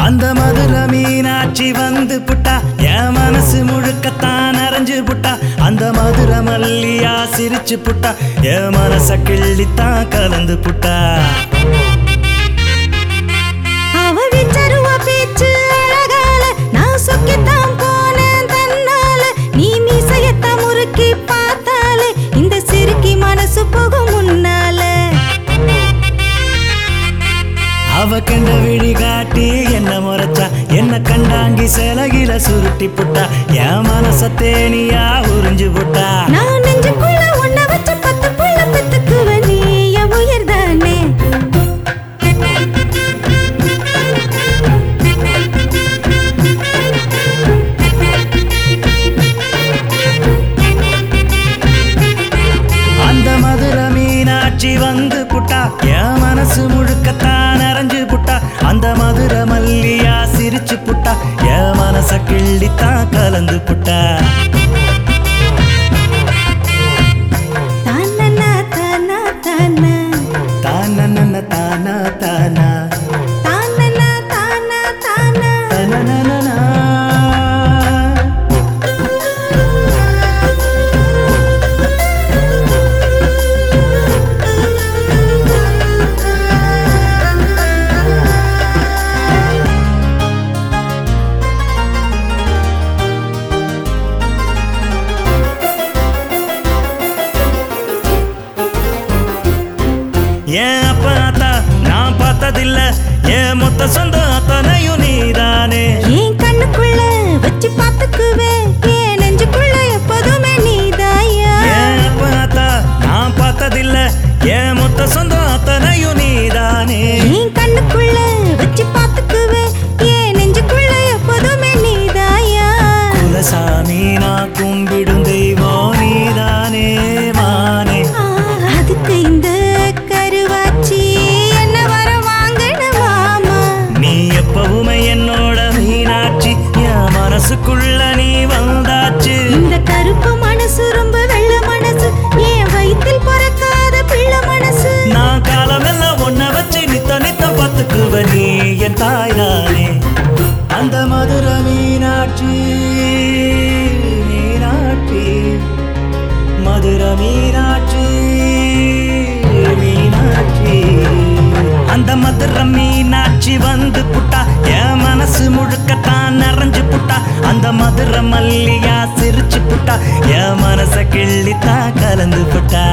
அந்த மதுர மீனாட்சி வந்து புட்டா என் மனசு முழுக்கத்தான் அரைஞ்சு புட்டா அந்த மதுர மல்லியா சிரிச்சு புட்டா என் மனச கிள்ளித்தான் கலந்து புட்டா அவ விச்சருவா பேச்சு அழகால நான் சொக்கித்தான் போனேன் தன்னால நீ மீசையத்த முறுக்கி பார்த்தாலே இந்த சிறுக்கி மனசு போகும் முன்னால அவ கண்ட விழி காட்டி என்ன முறைச்சா என்ன கண்டாங்கி சிலகில சுருட்டி புட்டா என் மனச தேனியா உறிஞ்சு புட்டா நான் நெஞ்சுக்குள்ள உன்னை வச்சு பத்து புள்ள பெத்துக்குவ நீ என் உயிர் தானே அந்த மதுர மீனாட்சி வந்து புட்டா என் மனசு முழுக்கத்தான் அரைஞ்சு புட்டா அந்த மதுர மல்லியா சிரிச்சு புட்டா என் மனச கிள்ளித்தான் கலந்து புட்டா தானனா தானா தானா தானன தானா தானா தானனா தானா தானா தனனனனா. ஏன் அப்பா அத்தா நான் பார்த்ததில்ல ஏன் மொத்த சொந்தம் அத்தனையும் நீதானே என் கண்ணுக்குள்ள வச்சு பார்த்துக்குவேன் என் நெஞ்சுக்குள்ள எப்போதுமே நீதாயா ஏன் அப்பா அத்தா நான் பார்த்ததில்ல ஏன் மொத்த சொந்தம் அத்தனையும் நீதானே என் கண்ணுக்குள்ள வச்சு பார்த்துக்குவேன் என் நெஞ்சுக்குள்ள எப்போதுமே நீதாயா குலசாமி நான் கும்பிடும் தெய்வம் நீதானே மானே ஆ, அதுக்கு இந்த கருவாச்சி என்ன வர வாங்கின மாமா நீ எப்பவுமே என்னோட மீனாட்சி என் மனசுக்குள்ள நீ வந்தாச்சு இந்த கருப்பு மனசு ரொம்ப வெள்ள மனசு என் வயிற்றில் பிறக்காத பிள்ளை மனசு நான் காலமெல்லாம் ஒன்ன வச்சு நித்த நித்த பார்த்துக்குவ நீ என் தாய்தானே அந்த மதுர மீனாட்சி மீனாட்சி மதுர மீனாட்சி மீனாட்சி அந்த மதுர மீனாட்சி வந்து புட்டா என் மனசு முழுக்கத்தான் நிறைஞ்சு புட்டா அந்த மதுர மல்லியா சிரிச்சு புட்டா என் மனச கிள்ளித்தான் கலந்து புட்டா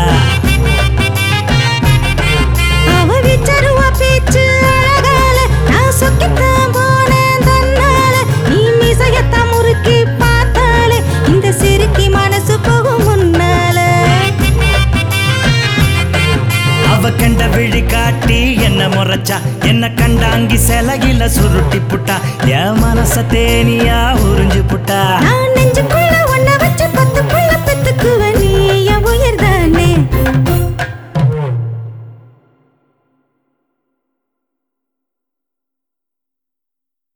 அவ விச்சருவா பேச்சு அழகால நான் சொக்கித்தான் போனேன் தன்னால நீ மீசையத்தான் முறுக்கி பார்த்தாலே இந்த சிறுக்கி மனசு போகும் முன்னால அவ கண்ட விழி காட்டி என்ன முறைச்சா என்ன கண்டாங்கி சிலகில சுருட்டி புட்டா என் மனச தேனியா உறிஞ்சு புட்டா நான்